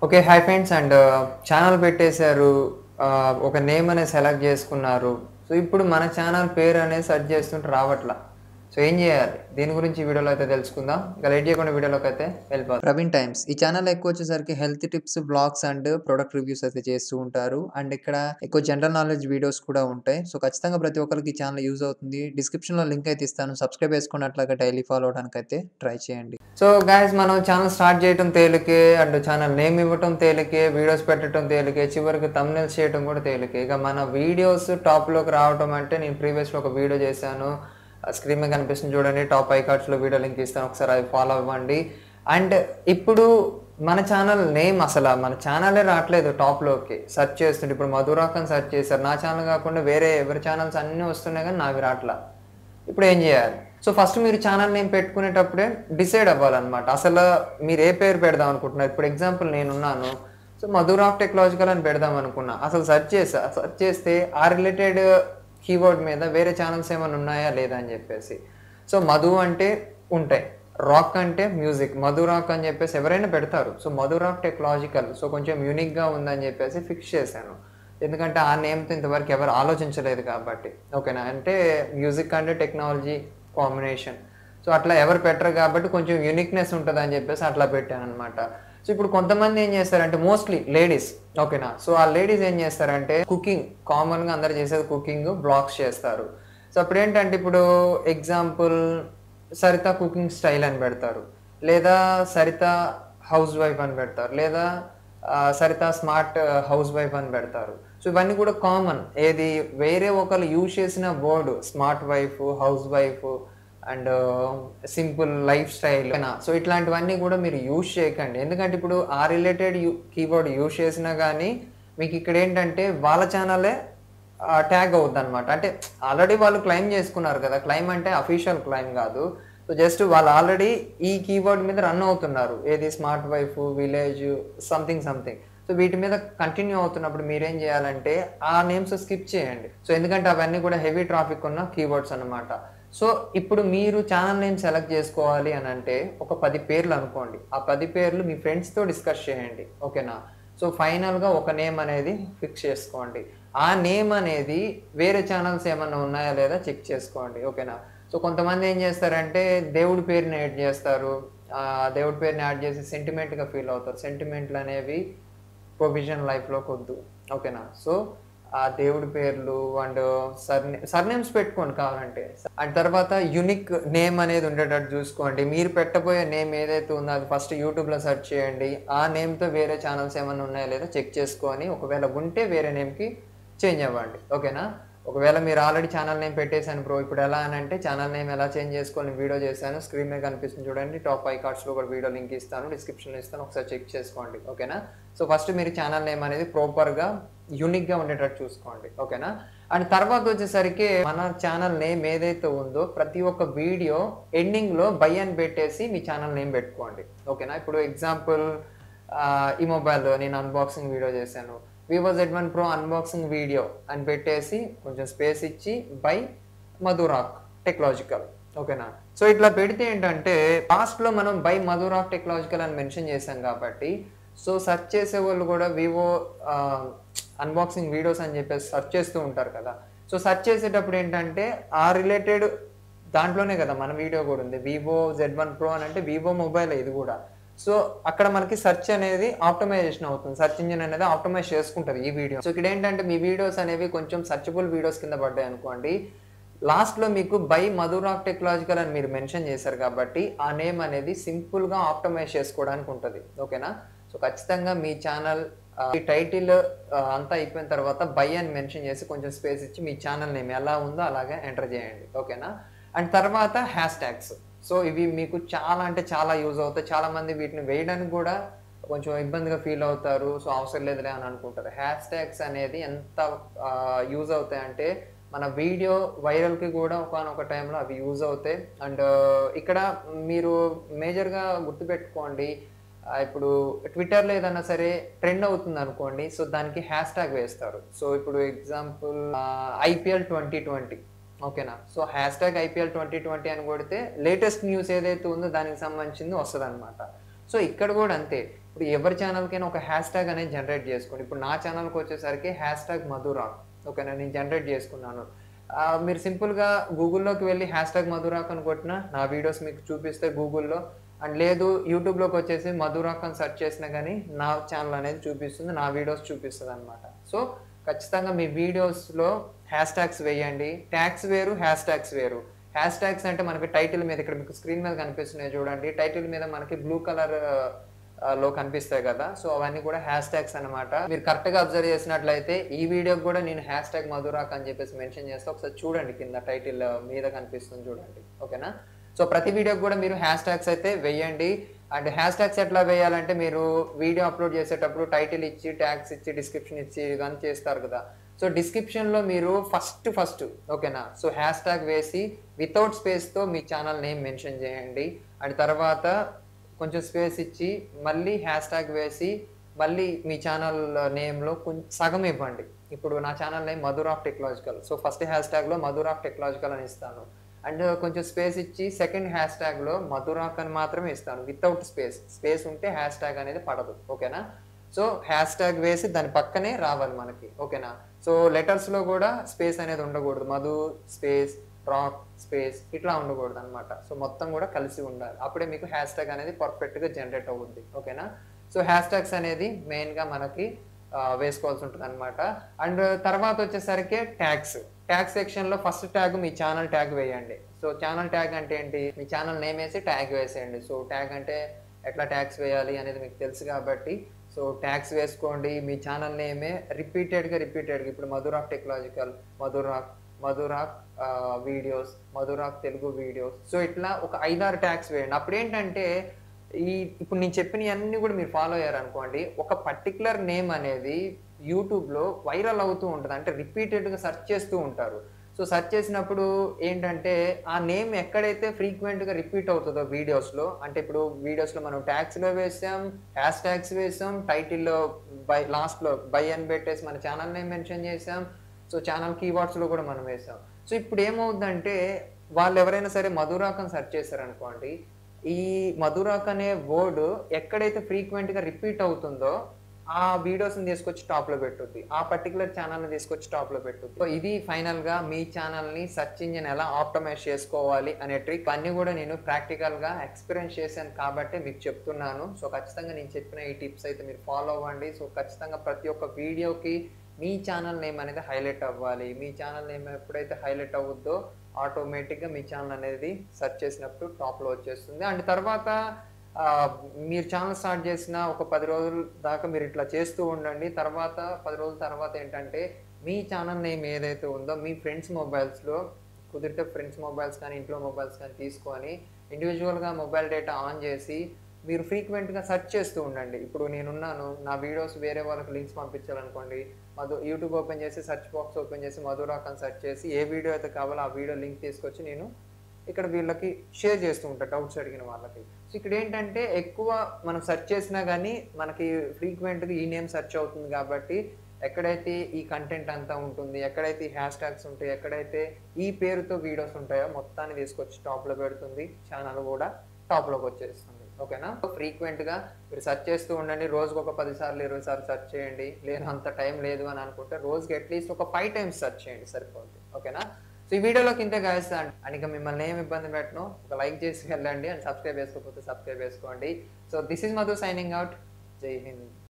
okay hi friends and channel పెట్టేశారు ఆ, ఒక నేమ్ అనేది సెలెక్ట్ చేసుకున్నారు సో ఇప్పుడు మన ఛానల్ పేరు అనేది సెర్చ్ చేస్తుంటే రావట్లా సో ఏం చేయాలి దీని గురించి ఈ వీడియోలో అయితే తెలుసుకుందాం ఇక లేట్ చేయకుండా వీడియోలోకి అయితే వెళ్ళిపోతాం ప్రవీణ్ టైమ్స్ ఈ ఛానల్ ఎక్కువ వచ్చేసరికి health tips blogs and product reviews అయితే చేస్తూ ఉంటారు అండ్ ఇక్కడ ఎక్కువ జనరల్ నాలెడ్జ్ వీడియోస్ కూడా ఉంటాయి సో ఖచ్చితంగా ప్రతి ఒక్కరికి ఈ ఛానల్ యూజ్ అవుతుంది డిస్క్రిప్షన్ లో లింక్ అయితే ఇస్తాను సబ్స్క్రైబ్ చేసుకున్నట్లుగా డైలీ ఫాలో అవడానికి అయితే ట్రై చేయండి సో గాయస్ మనం ఛానల్ స్టార్ట్ చేయడం తేలికే అండ్ ఛానల్ నేమ్ ఇవ్వటం తేలికే వీడియోస్ పెట్టడం తేలికే చివరికి తమ్నెల్స్ చేయడం కూడా తేలికే ఇక మన వీడియోస్ టాప్లోకి రావడం అంటే నేను ప్రీవియస్లో ఒక వీడియో చేశాను స్క్రీన్ మీద కనిపిస్తుంది చూడండి టాప్ ఐ కార్డ్స్లో వీడియో లింక్ ఇస్తాను ఒకసారి అది ఫాలో అవ్వండి అండ్ ఇప్పుడు మన ఛానల్ నేమ్ అసలు మన ఛానలే రావట్లేదు టాప్లోకి సెర్చ్ చేస్తుంటే ఇప్పుడు మధురాకన్ సెర్చ్ చేశారు నా ఛానల్ కాకుండా వేరే ఎవరి ఛానల్స్ అన్నీ వస్తున్నాయి కానీ నావి రావట్లా ఇప్పుడు ఏం చేయాలి సో ఫస్ట్ మీరు ఛానల్ నేమ్ పెట్టుకునేటప్పుడే డిసైడ్ అవ్వాలన్నమాట అసలు మీరు ఏ పేరు పెడదాం అనుకుంటున్నారు ఇప్పుడు ఎగ్జాంపుల్ నేనున్నాను సో మధుర్ ఆఫ్ టెక్నాలజికల్ అని పెడదాం అనుకున్నా అసలు సెర్చ్ చేసా సెర్చ్ చేస్తే ఆ రిలేటెడ్ కీవర్డ్ మీద వేరే ఛానల్స్ ఏమైనా ఉన్నాయా లేదా అని చెప్పేసి సో మధు అంటే ఉంటాయి రాక్ అంటే మ్యూజిక్ మధు రాక్ అని చెప్పేసి ఎవరైనా పెడతారు so Madhu rock technological so కొంచెం యూనిక్గా ఉందని చెప్పేసి ఫిక్స్ చేశాను ఎందుకంటే ఆ నేమ్తో ఇంతవరకు ఎవరు ఆలోచించలేదు కాబట్టి ఓకేనా అంటే మ్యూజిక్ అంటే టెక్నాలజీ కాంబినేషన్ సో అట్లా ఎవరు పెట్టరు కాబట్టి కొంచెం యూనిక్నెస్ ఉంటుంది అని చెప్పేసి అట్లా పెట్టాను అనమాట సో ఇప్పుడు కొంతమంది ఏం చేస్తారంటే మోస్ట్లీ లేడీస్ ఓకేనా సో ఆ లేడీస్ ఏం చేస్తారంటే కుకింగ్ కామన్గా అందరు చేసేది కుకింగ్ బ్లాగ్స్ చేస్తారు సో అప్పుడు ఏంటంటే ఇప్పుడు ఎగ్జాంపుల్ సరిత కుకింగ్ స్టైల్ అని పెడతారు లేదా సరిత హౌస్ వైఫ్ అని పెడతారు లేదా ఆ, సరిత స్మార్ట్ హౌస్ వైఫ్ అని పెడతారు సో ఇవన్నీ కూడా కామన్ ఏది వేరే ఒకరు యూజ్ చేసిన word smart wife housewife and simple lifestyle so ఇట్లాంటివన్నీ కూడా మీరు యూజ్ చేయకండి ఎందుకంటే ఇప్పుడు ఆ రిలేటెడ్ కీవర్డ్ యూజ్ చేసినా కానీ మీకు ఇక్కడ ఏంటంటే వాళ్ళ ఛానలే ట్యాగ్ అవుద్ది అనమాట అంటే ఆల్రెడీ వాళ్ళు క్లైమ్ చేసుకున్నారు కదా క్లైమ్ అంటే అఫీషియల్ క్లైమ్ కాదు సో జస్ట్ వాళ్ళు ఆల్రెడీ ఈ కీవర్డ్ మీద రన్ అవుతున్నారు ఏది smart wife village something something so వీటి మీద కంటిన్యూ అవుతున్నప్పుడు మీరేం చేయాలంటే ఆ నేమ్స్ స్కిప్ చేయండి సో ఎందుకంటే అవన్నీ కూడా హెవీ ట్రాఫిక్ ఉన్న కీవర్డ్స్ అన్నమాట సో ఇప్పుడు మీరు ఛానల్ నేమ్ సెలెక్ట్ చేసుకోవాలి అని అంటే ఒక పది పేర్లు అనుకోండి ఆ పది పేర్లు మీ ఫ్రెండ్స్తో డిస్కస్ చేయండి ఓకేనా సో ఫైనల్గా ఒక నేమ్ అనేది ఫిక్స్ చేసుకోండి ఆ నేమ్ అనేది వేరే ఛానల్స్ ఏమన్నా ఉన్నాయా లేదా చెక్ చేసుకోండి ఓకేనా సో కొంతమంది ఏం చేస్తారంటే దేవుడి పేరుని యాడ్ చేస్తారు ఆ దేవుడి పేరుని యాడ్ చేసి సెంటిమెంట్గా ఫీల్ అవుతారు సెంటిమెంట్లు అనేవి ప్రొవిజన్ లైఫ్లోకి వద్దు ఓకేనా సో ఆ దేవుడి పేర్లు అండ్ సర్నే సర్నేమ్స్ పెట్టుకోండి కావాలంటే అండ్ తర్వాత యునిక్ నేమ్ అనేది ఉండేటట్టు చూసుకోండి మీరు పెట్టబోయే నేమ్ ఏదైతే ఉందో అది ఫస్ట్ యూట్యూబ్లో సెర్చ్ చేయండి ఆ నేమ్తో వేరే ఛానల్స్ ఏమైనా ఉన్నాయా లేదా చెక్ చేసుకొని ఒకవేళ ఉంటే వేరే నేమ్కి చేంజ్ అవ్వండి ఓకేనా ఒకవేళ మీరు ఆల్రెడీ ఛానల్ నేమ్ పెట్టేశాను బ్రో ఇప్పుడు ఎలా అని అంటే ఛానల్ నేమ్ ఎలా చేంజ్ చేసుకోవాలని వీడియో చేశాను స్క్రీన్ మీద కనిపిస్తుంది చూడండి టాప్ ఐ కార్డ్స్లో కూడా వీడియో లింక్ ఇస్తాను డిస్క్రిప్షన్లో ఇస్తాను ఒకసారి చెక్ చేసుకోండి ఓకేనా సో ఫస్ట్ మీరు ఛానల్ నేమ్ అనేది ప్రాపర్గా యూనిక్గా ఉండేటట్టు చూసుకోండి ఓకేనా అండ్ తర్వాత వచ్చేసరికి మన ఛానల్ నేమ్ ఏదైతే ఉందో ప్రతి ఒక్క వీడియో ఎండింగ్లో బై అని పెట్టేసి మీ ఛానల్ నేమ్ పెట్టుకోండి ఓకేనా ఇప్పుడు ఎగ్జాంపుల్ ఈ మొబైల్ నేను అన్బాక్సింగ్ వీడియో చేశాను Vivo Z one pro unboxing video అని పెట్టేసి కొంచెం స్పేస్ ఇచ్చి బై మధురాక్ టెక్నాలజికల్ ఓకేనా సో ఇట్లా పెడితే ఏంటంటే లాస్ట్లో మనం బై మధురాక్ టెక్నాలజికల్ అని మెన్షన్ చేశాం కాబట్టి సో సెర్చ్ చేసే వాళ్ళు కూడా వివో అన్బాక్సింగ్ వీడియోస్ అని చెప్పేసి సెర్చ్ చేస్తూ ఉంటారు కదా సో సెర్చ్ చేసేటప్పుడు ఏంటంటే ఆ రిలేటెడ్ దాంట్లోనే కదా మన వీడియో కూడా ఉంది వివో జెడ్ వన్ ప్రో అని అంటే వివో మొబైల్ ఇది కూడా సో అక్కడ మనకి సెర్చ్ అనేది ఆప్టమైజేషన్ అవుతుంది సెర్చ్ ఇంజిన్ అనేది ఆప్టమైజ్ చేసుకుంటుంది ఈ వీడియో సో ఇక్కడ ఏంటంటే మీ వీడియోస్ అనేవి కొంచెం సర్చబుల్ వీడియోస్ కింద పడ్డాయి అనుకోండి లాస్ట్లో మీకు బై మధురాక్ టెక్నాలజికల్ అని మీరు మెన్షన్ చేశారు కాబట్టి ఆ నేమ్ అనేది సింపుల్గా ఆప్టమైజ్ చేసుకోవడానికి ఉంటుంది ఓకేనా సో ఖచ్చితంగా మీ ఛానల్ ఈ టైటిల్ అంతా అయిపోయిన తర్వాత బై అని మెన్షన్ చేసి కొంచెం స్పేస్ ఇచ్చి మీ ఛానల్ నేమ్ ఎలా ఉందో అలాగే ఎంటర్ చేయండి ఓకేనా అండ్ తర్వాత హ్యాష్ ట్యాగ్స్ సో ఇవి మీకు చాలా అంటే చాలా యూజ్ అవుతాయి చాలా మంది వీటిని వేయడానికి కూడా కొంచెం ఇబ్బందిగా ఫీల్ అవుతారు సో అవసరం లేదులే అని అనుకుంటారు హ్యాష్ ట్యాగ్స్ అనేది ఎంత యూజ్ అవుతాయి అంటే మన వీడియో వైరల్కి కూడా ఒకనొక టైంలో అవి యూజ్ అవుతాయి అండ్ ఇక్కడ మీరు మేజర్గా గుర్తుపెట్టుకోండి ఆ, ఇప్పుడు ట్విట్టర్లో ఏదైనా సరే ట్రెండ్ అవుతుంది అనుకోండి సో దానికి హ్యాష్ ట్యాగ్ వేస్తారు సో ఇప్పుడు ఎగ్జాంపుల్ ఐపీఎల్ ట్వంటీ ట్వంటీ ఓకేనా so hashtag IPL twenty twenty అని కొడితే లేటెస్ట్ న్యూస్ ఏదైతే ఉందో దానికి సంబంధించింది వస్తుంది అనమాట సో ఇక్కడ కూడా అంతే ఇప్పుడు ఎవరి ఛానల్కైనా ఒక హ్యాష్ ట్యాగ్ అనేది జనరేట్ చేసుకోండి ఇప్పుడు నా ఛానల్కి వచ్చేసరికి హ్యాష్ ట్యాగ్ మధురాక్ ఓకేనా నేను జనరేట్ చేసుకున్నాను ఆ, మీరు సింపుల్గా గూగుల్లోకి వెళ్ళి హ్యాష్ ట్యాగ్ మధురాక్ అని కొట్టినా నా వీడియోస్ మీకు చూపిస్తే గూగుల్లో అండ్ లేదు యూట్యూబ్లోకి వచ్చేసి మధురాక్ అని సెర్చ్ చేసినా కానీ నా ఛానల్ అనేది చూపిస్తుంది నా వీడియోస్ చూపిస్తుంది అనమాట సో ఖచ్చితంగా మీ వీడియోస్లో హ్యాష్ ట్యాగ్స్ వేయండి ట్యాగ్స్ వేరు హ్యాష్ ట్యాగ్స్ వేరు హ్యాష్ ట్యాగ్స్ అంటే మనకి టైటిల్ మీద ఇక్కడ మీకు స్క్రీన్ మీద కనిపిస్తున్నాయి చూడండి టైటిల్ మీద మనకి బ్లూ కలర్ లో కనిపిస్తాయి కదా సో అవన్నీ కూడా హ్యాష్ ట్యాగ్స్ అనమాట మీరు కరెక్ట్ గా అబ్జర్వ్ చేసినట్లయితే ఈ వీడియోకి కూడా నేను హ్యాష్ ట్యాగ్ మధురాక్ అని చెప్పేసి మెన్షన్ చేస్తే ఒకసారి చూడండి కింద టైటిల్ మీద కనిపిస్తుంది చూడండి ఓకేనా సో ప్రతి వీడియోకి కూడా మీరు హ్యాష్ ట్యాగ్స్ అయితే వేయండి అండ్ హ్యాష్ ట్యాగ్స్ ఎట్లా వేయాలంటే మీరు వీడియో అప్లోడ్ చేసేటప్పుడు టైటిల్ ఇచ్చి ట్యాగ్స్ ఇచ్చి డిస్క్రిప్షన్ ఇచ్చి ఇవన్నీ చేస్తారు కదా సో డిస్క్రిప్షన్లో మీరు ఫస్ట్ ఫస్ట్ ఓకేనా సో హ్యాష్ ట్యాగ్ వేసి వితౌట్ స్పేస్తో మీ ఛానల్ నేమ్ మెన్షన్ చేయండి అండ్ తర్వాత కొంచెం స్పేస్ ఇచ్చి మళ్ళీ హ్యాష్ ట్యాగ్ వేసి మళ్ళీ మీ ఛానల్ నేమ్లో కొంచెం సగం ఇవ్వండి ఇప్పుడు నా channel name Madhur of technological so first హ్యాష్ ట్యాగ్లో మధుర్ ఆఫ్ టెక్నాలజికల్ అని ఇస్తాను అండ్ కొంచెం స్పేస్ ఇచ్చి సెకండ్ హ్యాష్ ట్యాగ్లో మధురాక్ అని మాత్రమే ఇస్తాను వితౌట్ స్పేస్ స్పేస్ ఉంటే హ్యాష్ ట్యాగ్ అనేది పడదు ఓకేనా సో హ్యాష్ ట్యాగ్ వేసి దాని పక్కనే రావాలి మనకి ఓకేనా సో లెటర్స్లో కూడా స్పేస్ అనేది ఉండకూడదు మధు స్పేస్ రాక్ స్పేస్ ఇట్లా ఉండకూడదు అనమాట సో మొత్తం కూడా కలిసి ఉండాలి అప్పుడే మీకు హ్యాష్ ట్యాగ్ అనేది పర్ఫెక్ట్గా జనరేట్ అవుతుంది ఓకేనా సో హ్యాష్ ట్యాగ్స్ అనేది మెయిన్గా మనకి ఆ, వేసుకోవాల్సి ఉంటుంది అనమాట అండ్ తర్వాత వచ్చేసరికి ట్యాగ్స్ ట్యాగ్ సెక్షన్లో ఫస్ట్ ట్యాగ్ మీ ఛానల్ ట్యాగ్ వేయండి సో ఛానల్ ట్యాగ్ అంటే ఏంటి మీ ఛానల్ నేమ్ వేసి ట్యాగ్ వేసేయండి సో ట్యాగ్ అంటే ఎట్లా ట్యాగ్స్ వేయాలి అనేది మీకు తెలుసు కాబట్టి సో ట్యాగ్స్ వేసుకోండి మీ ఛానల్ నేమే రిపీటెడ్గా రిపీటెడ్గా ఇప్పుడు Madhu rock technological Madhu rock Madhu rock videos Madhu rock Telugu videos so ఇట్లా ఒక ఐదారు ట్యాగ్స్ వేయండి అప్పుడు ఏంటంటే ఈ ఇప్పుడు నేను చెప్పిన అన్ని కూడా మీరు ఫాలో అయ్యారనుకోండి ఒక పర్టికులర్ నేమ్ అనేది యూట్యూబ్లో వైరల్ అవుతూ ఉంటుంది అంటే రిపీటెడ్గా సెర్చ్ చేస్తూ ఉంటారు సో సెర్చ్ చేసినప్పుడు ఏంటంటే ఆ నేమ్ ఎక్కడైతే ఫ్రీక్వెంట్గా రిపీట్ అవుతుందో వీడియోస్లో అంటే ఇప్పుడు వీడియోస్లో మనం ట్యాగ్స్లో వేసాం హ్యాష్ ట్యాగ్స్ వేసాం టైటిల్లో బై లాస్ట్లో బై అని పెట్టేసి మన ఛానల్ నేమ్ మెన్షన్ చేసాం సో ఛానల్ కీవర్డ్స్లో కూడా మనం వేసాం సో ఇప్పుడు ఏమవుతుందంటే వాళ్ళు ఎవరైనా సరే మధురాకం సెర్చ్ చేశారనుకోండి ఈ మధురాక్ అనే వర్డ్ ఎక్కడైతే ఫ్రీక్వెంట్గా రిపీట్ అవుతుందో ఆ వీడియోస్ని తీసుకొచ్చి టాప్లో పెట్టుద్ది ఆ పర్టికులర్ ఛానల్ని తీసుకొచ్చి టాప్లో పెట్టుద్ది సో ఇది ఫైనల్గా మీ ఛానల్ని సెర్చ్ ఇంజిన్ ఎలా ఆప్టమైజ్ చేసుకోవాలి అనే ట్రిక్ అన్నీ కూడా నేను ప్రాక్టికల్గా ఎక్స్పీరియన్స్ చేశాను కాబట్టి మీకు చెప్తున్నాను సో ఖచ్చితంగా నేను చెప్పిన ఈ టిప్స్ అయితే మీరు ఫాలో అవ్వండి సో ఖచ్చితంగా ప్రతి ఒక్క వీడియోకి మీ ఛానల్ నేమ్ అనేది హైలైట్ అవ్వాలి మీ ఛానల్ నేమ్ ఎప్పుడైతే హైలైట్ అవుద్దో ఆటోమేటిక్గా మీ ఛానల్ అనేది సెర్చ్ చేసినప్పుడు టాప్లో వచ్చేస్తుంది అండ్ తర్వాత ఆ, మీరు ఛానల్ స్టార్ట్ చేసిన ఒక పది రోజుల దాకా మీరు ఇట్లా చేస్తూ ఉండండి తర్వాత పది రోజుల తర్వాత ఏంటంటే మీ ఛానల్ నేమ్ ఏదైతే ఉందో మీ ఫ్రెండ్స్ మొబైల్స్లో కుదిరితే ఫ్రెండ్స్ మొబైల్స్ కానీ ఇంట్లో మొబైల్స్ కానీ తీసుకొని ఇండివిజువల్గా మొబైల్ డేటా ఆన్ చేసి మీరు ఫ్రీక్వెంట్గా సెర్చ్ చేస్తూ ఉండండి ఇప్పుడు నేనున్నాను నా వీడియోస్ వేరే వాళ్ళకి లింక్స్ పంపించాలనుకోండి మధు యూట్యూబ్ ఓపెన్ చేసి సెర్చ్ బాక్స్ ఓపెన్ చేసి మధురాకన్ సెర్చ్ చేసి ఏ వీడియో అయితే కావాలో ఆ వీడియో లింక్ తీసుకొచ్చి నేను ఇక్కడ వీళ్ళకి షేర్ చేస్తూ ఉంటా డౌట్స్ అడిగిన వాళ్ళకి సో ఇక్కడ ఏంటంటే ఎక్కువ మనం సెర్చ్ చేసినా కానీ మనకి ఫ్రీక్వెంట్గా ఈ నేమ్ సెర్చ్ అవుతుంది కాబట్టి ఎక్కడైతే ఈ కంటెంట్ అంతా ఉంటుంది ఎక్కడైతే ఈ హ్యాష్ ట్యాగ్స్ ఉంటాయి ఎక్కడైతే ఈ పేరుతో వీడియోస్ ఉంటాయో మొత్తాన్ని తీసుకొచ్చి టాప్లో పెడుతుంది ఛానల్ కూడా టాప్లోకి వచ్చేస్తుంది ఓకేనా ఫ్రీక్వెంట్గా మీరు సెర్చ్ చేస్తూ ఉండండి రోజుకు ఒక పది సార్లు ఇరవై సార్లు సెర్చ్ చేయండి లేదు అంత టైం లేదు అని అనుకుంటే రోజుకి అట్లీస్ట్ ఒక ఫైవ్ టైమ్స్ సెర్చ్ చేయండి సరిపోతుంది ఓకేనా సో ఈ వీడియోలోకి ఇంతే గాయస్ అండ్ ఇక మిమ్మల్ని ఏమి ఇబ్బంది పెట్టను ఒక లైక్ చేసి వెళ్ళండి అండ్ సబ్స్క్రైబ్ చేసుకోకపోతే సబ్స్క్రైబ్ చేసుకోండి so this is Madhu signing out జై హింద్